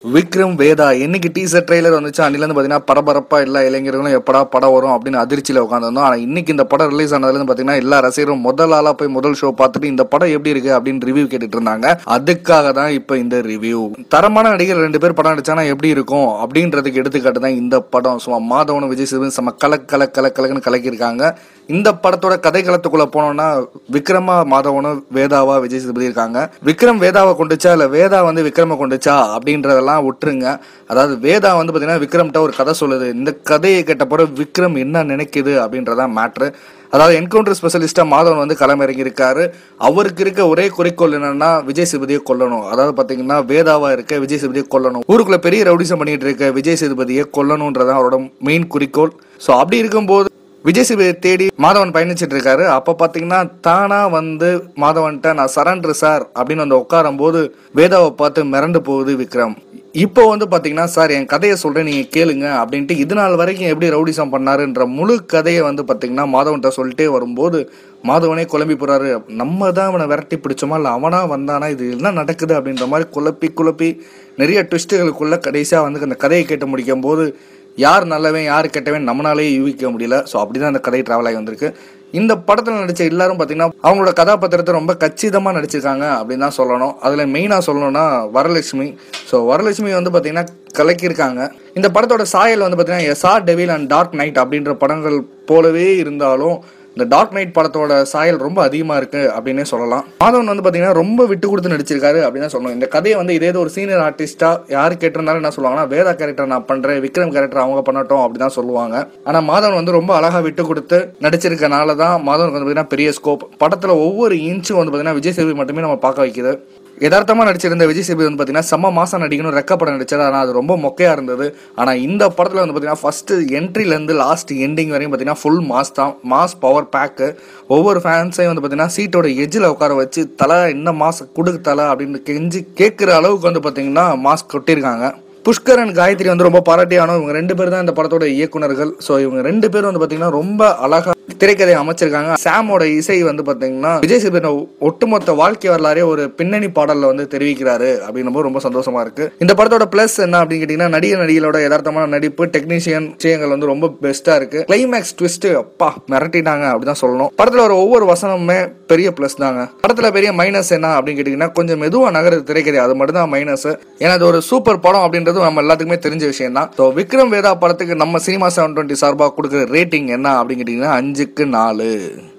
விக்ரம் வேதா என்னைக்கு teaser trailer வந்துச்சு அன்னிலேருந்து பார்த்தீங்கன்னா பரபரப்பாக எல்லா இளைஞர்களும் எப்படா படம் வரும் அப்படின்னு அதிர்ச்சியில் உட்காந்துருந்தோம் ஆனால் இன்னைக்கு இந்த படம் ரிலீஸ் ஆனதுலேருந்து பார்த்தீங்கன்னா எல்லா ரசிகரும் முதல் ஆளாக போய் முதல் ஷோ பார்த்துட்டு இந்த படம் எப்படி இருக்கு அப்படின்னு ரிவ்யூ கேட்டுட்டு இருந்தாங்க அதுக்காக தான் இப்போ இந்த ரிவ்யூ தரமான நடிகர் ரெண்டு பேர் படம் நடிச்சானா எப்படி இருக்கும் அப்படின்றதுக்கு எடுத்துக்காட்டு தான் இந்த படம் சும்மா மாதவனும் விஜய் சேதுபதி செம்ம கலக் கலக் கலக் கலக்குன்னு கலக்கியிருக்காங்க இந்த படத்தோட கதை களத்துக்குள்ள போனோம்னா விக்ரமா மாதவனும் வேதாவா விஜய் சேதுபதி இருக்காங்க விக்ரம் வேதாவை கொண்டுச்சா இல்ல வேதா வந்து விக்ரம கொண்டுச்சா அப்படின்றதெல்லாம் விட்டுருங்க அதாவது வேதா வந்து பாத்தீங்கன்னா விக்ரம்கிட்ட ஒரு கதை சொல்லுது இந்த கதையை கேட்ட பிறகு விக்ரம் என்ன நினைக்குது அப்படின்றதான் மேட்ரு அதாவது என்கவுண்டர் ஸ்பெஷலிஸ்டா மாதவன் வந்து களமிறங்கி இருக்காரு அவருக்கு இருக்க ஒரே குறிக்கோள் என்னன்னா விஜய் சேதுபதியை கொல்லணும் அதாவது பாத்தீங்கன்னா வேதாவா இருக்க விஜய் சேதுபதியை கொல்லணும் ஊருக்குள்ள பெரிய ரவுடிசம் பண்ணிட்டு இருக்க விஜய் சேதுபதியை கொல்லணும்ன்றதான் அவரோட மெயின் குறிக்கோள் ஸோ அப்படி இருக்கும்போது விஜய் சேதுபதியை தேடி மாதவன் பயணிச்சிட்டு இருக்காரு அப்ப பாத்தீங்கன்னா தானா வந்து மாதவன்ட்ட நான் சரண்டர் சார் அப்படின்னு வந்து உட்காரும் போது வேதாவை பார்த்து மிரண்டு போகுது விக்ரம் இப்போ வந்து பாத்தீங்கன்னா சார் என் கதையை சொல்றேன் நீங்க கேளுங்க அப்படின்ட்டு இது நாள் வரைக்கும் எப்படி ரவுடிசம் பண்ணாருன்ற முழு கதையை வந்து பாத்தீங்கன்னா மாதவன்ட்ட சொல்லிட்டே வரும்போது மாதவனே குழம்பி போறாரு நம்ம தான் அவனை விரட்டி பிடிச்சோமா இல்லை அவனா வந்தானா இது என்ன நடக்குது அப்படின்ற மாதிரி குழப்பி குழப்பி நிறைய ட்விஸ்ட்டுகளுக்குள்ள கடைசியா வந்து அந்த கதையை கேட்டு முடிக்கும் போது யார் நல்லவன் யார் கெட்டவன் நம்மளாலே யூகிக்க முடியல ஸோ அப்படிதான் அந்த கதை டிராவல் ஆகி வந்திருக்கு இந்த படத்தில் நடிச்ச எல்லாரும் பார்த்தீங்கன்னா அவங்களோட கதாபாத்திரத்தை ரொம்ப கச்சிதமாக நடிச்சிருக்காங்க அப்படின்னு தான் சொல்லணும் அதில் மெயினாக சொல்லணும்னா வரலட்சுமி ஸோ வரலட்சுமி வந்து பார்த்தீங்கன்னா கலக்கியிருக்காங்க இந்த படத்தோட சாயல் வந்து பார்த்தீங்கன்னா எஸ்ஆர் டெவில் அண்ட் டார்க் நைட் அப்படின்ற படங்கள் போலவே இருந்தாலும் இந்த டார்க் நைட் படத்தோட சாயல் ரொம்ப அதிகமா இருக்கு அப்படின்னே சொல்லலாம் மாதவன் வந்து பாத்தீங்கன்னா ரொம்ப விட்டு கொடுத்து நடிச்சிருக்காரு அப்படின்னு சொல்லணும் இந்த கதையை வந்து இதே ஒரு சீனியர் ஆர்டிஸ்டா யாரு கேட்டிருந்தாலும் என்ன சொல்லுவாங்கன்னா வேதா கேரக்டர் நான் பண்றேன் விக்ரம் கேரக்டர் அவங்க பண்ணட்டும் அப்படிதான் சொல்லுவாங்க ஆனா மாதவன் வந்து ரொம்ப அழகா விட்டு கொடுத்து நடிச்சிருக்கனால தான் மாதவனுக்கு வந்து பாத்தீங்கன்னா பெரிய ஸ்கோப் படத்துல ஒவ்வொரு இன்ச்சும் வந்து பாத்தீங்கன்னா விஜய் சேதுபதி மட்டுமே நம்ம பார்க்க வைக்குது யதார்த்தமா நடிச்சிருந்த விஜய் சேதுபதி வந்து பாத்தீங்கன்னா செம்ம மாசம் நடிக்கணும் ரெக்க படம் நடிச்சாரு ஆனா அது ரொம்ப மொக்கையா இருந்தது ஆனா இந்த படத்துல வந்து பாத்தீங்கன்னா ஃபர்ஸ்ட் என்ட்ரில இருந்து லாஸ்ட் எண்டிங் வரையும் பாத்தீங்கன்னா ஃபுல் மாஸ் தான் மாஸ் பவர் பேக்கு ஒவ்வொரு ஃபேன்ஸையும் வந்து பாத்தீங்கன்னா சீட்டோட எஜ்ஜில் உட்கார வச்சு தலை என்ன மாஸ் கொடுக்கு தலை அப்படின்னு கெஞ்சி கேட்குற அளவுக்கு வந்து பாத்தீங்கன்னா மாஸ் கொட்டியிருக்காங்க புஷ்கர் அண்ட் காயத்ரி வந்து ரொம்ப பாராட்டியானோ இவங்க ரெண்டு பேர் தான் இந்த படத்தோட இயக்குனர்கள் ஸோ இவங்க ரெண்டு பேரும் வந்து பாத்தீங்கன்னா ரொம்ப அழகா திரைக்கதை அமைச்சிருக்காங்க சாமோட இசை வந்து பாத்தீங்கன்னா விஜய் சேதுபதி ஒட்டுமொத்த வாழ்க்கை வரலாறே ஒரு பின்னணி பாடல்ல வந்து தெரிவிக்கிறாரு அப்படின்னும் போது ரொம்ப சந்தோஷமா இருக்கு இந்த படத்தோட பிளஸ் என்ன அப்படின்னு கேட்டீங்கன்னா நடிகர் நடிகளோட யதார்த்தமான நடிப்பு டெக்னீஷியன் விஷயங்கள் வந்து ரொம்ப பெஸ்டா இருக்கு கிளைமேக்ஸ் ட்விஸ்ட் அப்பா மிரட்டிட்டாங்க அப்படிதான் சொல்லணும் படத்துல வர ஒவ்வொரு வசனமுமே பெரிய பிளஸ் தாங்க படத்துல பெரிய மைனஸ் என்ன அப்படின்னு கேட்டீங்கன்னா கொஞ்சம் மெதுவா நகருது திரைக்கதை அது மட்டும் தான் மைனஸ் ஏன்னா அது ஒரு சூப்பர் படம் அப்படின்றது நம்ம எல்லாத்துக்குமே தெரிஞ்ச விஷயம் தான் ஸோ விக்ரம் வேதா படத்துக்கு நம்ம சினிமா செவன் டுவெண்ட்டி சார்பாக கொடுக்குற ரேட்டிங் என்ன அப்படின்னு கேட்டீங்கன்னா அஞ்சுக்கு நாலு